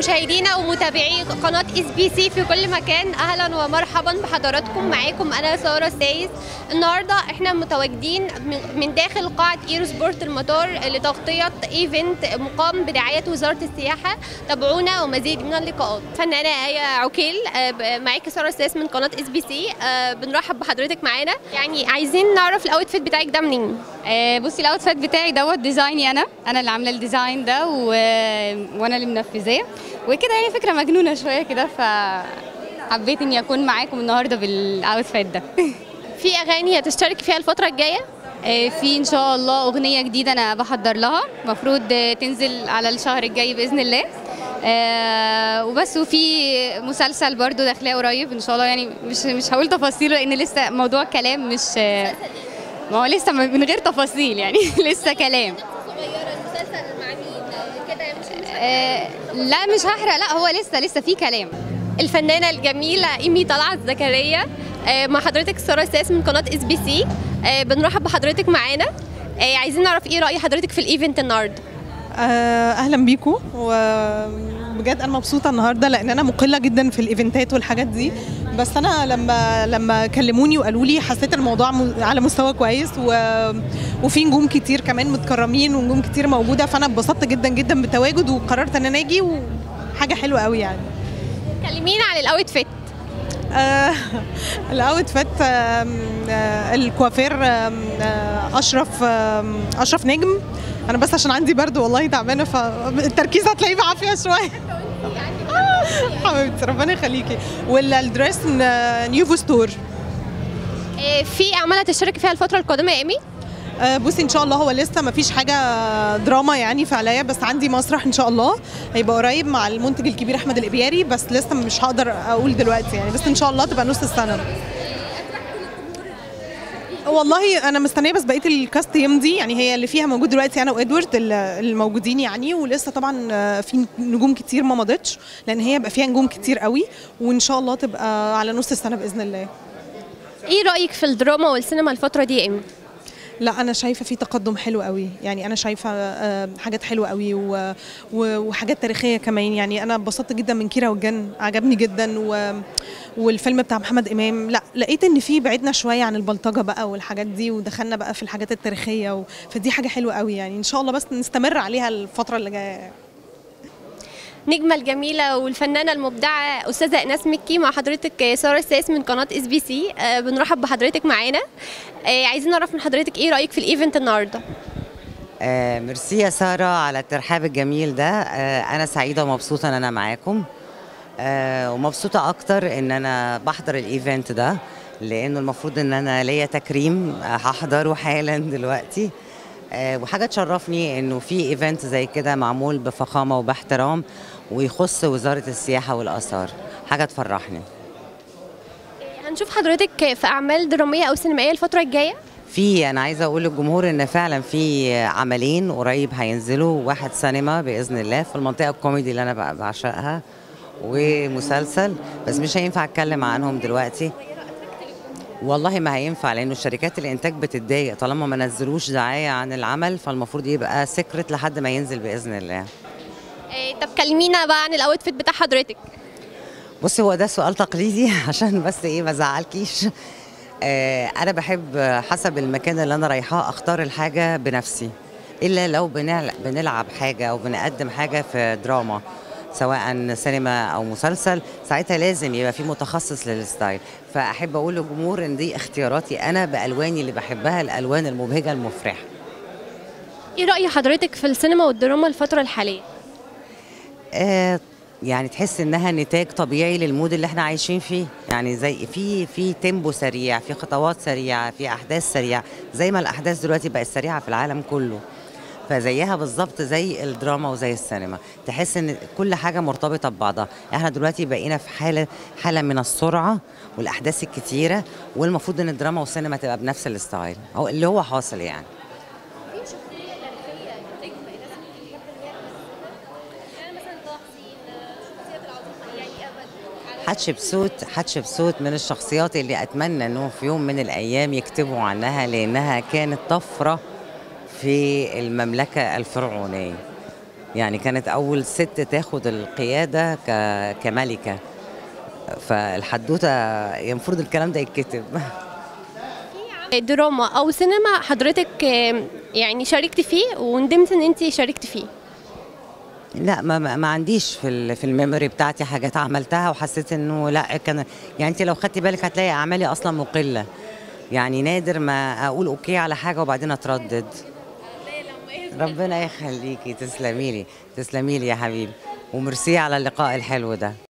مشاهدينا ومتابعي قناة اس بي سي في كل مكان اهلا ومرحبا بحضراتكم معاكم انا سارة سايس النهارده احنا متواجدين من- من داخل قاعة ايرو سبورت المطار لتغطية ايفنت مقام برعاية وزارة السياحة تابعونا ومزيد من اللقاءات فنانة آية عكيل آه، ب- معاكي سارة سايس من قناة اس بي سي بنرحب بحضرتك معانا يعني عايزين نعرف الاوتفيت بتاعك ده منين آه، بصي الاوتفيت بتاعي دوت ديزايني انا انا اللي عامله الديزاين ده و... وانا اللي منفذاه وكده يعني فكره مجنونه شويه كده فحبيت اني اكون معاكم النهارده بالاوتفيت ده في اغاني هتشتركي فيها الفترة الجاية آه، في ان شاء الله اغنيه جديده انا بحضر لها المفروض تنزل على الشهر الجاي باذن الله آه وبس وفي مسلسل برضو داخليه قريب ان شاء الله يعني مش مش هقول تفاصيله لان لسه موضوع كلام مش آه، ما هو لسه من غير تفاصيل يعني لسه كلام صغيرة المسلسل مع مين كده مش آه لا مش هحرق لا هو لسه لسه في كلام الفنانة الجميلة إيمي طلعت زكريا آه، مع حضرتك سارة ساس من قناة اس بي سي بنرحب بحضرتك معانا آه، عايزين نعرف ايه رأي حضرتك في الايفنت النهارده آه، اهلا بيكم وبجد انا مبسوطه النهارده لان انا مقله جدا في الايفنتات والحاجات دي بس انا لما لما كلموني وقالوا لي حسيت الموضوع م- على مستوى كويس و... وفي نجوم كتير كمان متكرمين ونجوم كتير موجوده فانا اتبسطت جدا جدا بالتواجد وقررت ان انا اجي وحاجه حلوه قوي يعني كلمينا عن الاوتفيت آه، الاوتفيت آم، آه، الكوافير آم، آه، اشرف آم، اشرف نجم انا بس عشان عندي برد والله تعبانه فالتركيز هتلاقيه بعافيه شويه حبيبتي ربنا يخليكي والدريس ن- نيوفو ستور آه، في اعمال هتشتركي فيها الفترة القادمة يا ايمي آه، بصي ان شاء الله هو لسه ما فيش حاجه دراما يعني فعليا بس عندي مسرح ان شاء الله هيبقى قريب مع المنتج الكبير احمد الابياري بس لسه مش هقدر اقول دلوقتي يعني بس ان شاء الله تبقى نص السنه والله انا مستنيه بس بقيه الكاست يمضي يعني هي اللي فيها موجود دلوقتي انا وادوارد ال- الموجودين يعني ولسه طبعا آه، في نجوم كتير ما مضتش لان هي بقى فيها نجوم كتير قوي وان شاء الله تبقى على نص السنه باذن الله ايه رأيك في الدراما والسينما الفترة دي يا ايمي لا انا شايفه في تقدم حلو قوي يعني انا شايفه آه، حاجات حلوه قوي و- و- وحاجات تاريخيه كمان يعني انا اتبسطت جدا من كيرة والجن عجبني جدا و والفيلم بتاع محمد امام لا لقيت ان في بعدنا شويه عن البلطجه بقى والحاجات دي ودخلنا بقى في الحاجات التاريخيه و... فدي حاجه حلوه قوي يعني ان شاء الله بس نستمر عليها الفتره اللي جايه نجمة الجميلة والفنانة المبدعة أستاذة إيناس مكي مع حضرتك سارة الساس من قناة اس بي سي بنرحب بحضرتك معانا آه، عايزين نعرف من حضرتك ايه رأيك في الايفنت النهارده آه ميرسي يا سارة على الترحاب الجميل ده آه أنا سعيدة ومبسوطة إن أنا معاكم آه ومبسوطة أكتر إن أنا بحضر الإيفنت ده لأنه المفروض إن أنا ليا تكريم آه، هحضره حالا دلوقتي آه وحاجة تشرفني إنه في إيفنت زي كده معمول بفخامة وباحترام ويخص وزارة السياحة والآثار حاجة تفرحني هنشوف حضرتك في اعمال دراميه او سينمائيه الفتره الجايه في انا عايزه اقول للجمهور ان فعلا في عملين قريب هينزلوا واحد سينما باذن الله في المنطقه الكوميدي اللي انا بع- بعشقها ومسلسل بس مش هينفع اتكلم عنهم دلوقتي والله ما هينفع لانه شركات الانتاج بتتضايق طالما ما نزلوش دعايه عن العمل فالمفروض يبقى سكرت لحد ما ينزل باذن الله آه، طب كلمينا بقى عن الاوتفيت بتاع حضرتك بصي هو ده سؤال تقليدي عشان بس ايه ما زعلكيش آه انا بحب حسب المكان اللي انا رايحاه اختار الحاجه بنفسي الا لو بنعل- بنلعب حاجه او بنقدم حاجه في دراما سواء سينما او مسلسل ساعتها لازم يبقى في متخصص للستايل فاحب اقول للجمهور ان دي اختياراتي انا بالواني اللي بحبها الالوان المبهجه المفرحه ايه راي حضرتك في السينما والدراما الفتره الحاليه آه يعني تحس انها نتاج طبيعي للمود اللي احنا عايشين فيه يعني زي في في تيمبو سريع في خطوات سريعه في احداث سريعه زي ما الاحداث دلوقتي بقت سريعه في العالم كله فزيها بالظبط زي الدراما وزي السينما تحس ان كل حاجه مرتبطه ببعضها احنا دلوقتي بقينا في حاله حاله من السرعه والاحداث الكتيره والمفروض ان الدراما والسينما تبقى بنفس الستايل او اللي هو حاصل يعني حتشبسوت حتشبسوت من الشخصيات اللي اتمنى انه في يوم من الايام يكتبوا عنها لانها كانت طفره في المملكه الفرعونيه يعني كانت اول ست تاخد القياده ك- كملكه فالحدوته المفروض الكلام ده يتكتب دراما او سينما حضرتك آم، يعني شاركت فيه وندمت ان انت شاركت فيه لا ما, ما ما عنديش في ال- في الميموري بتاعتي حاجات عملتها وحسيت انه لا كان يعني انت لو خدتي بالك هتلاقي اعمالي اصلا مقله يعني نادر ما اقول اوكي على حاجه وبعدين اتردد ربنا يخليكي تسلمي لي تسلمي لي يا حبيبي وميرسي على اللقاء الحلو ده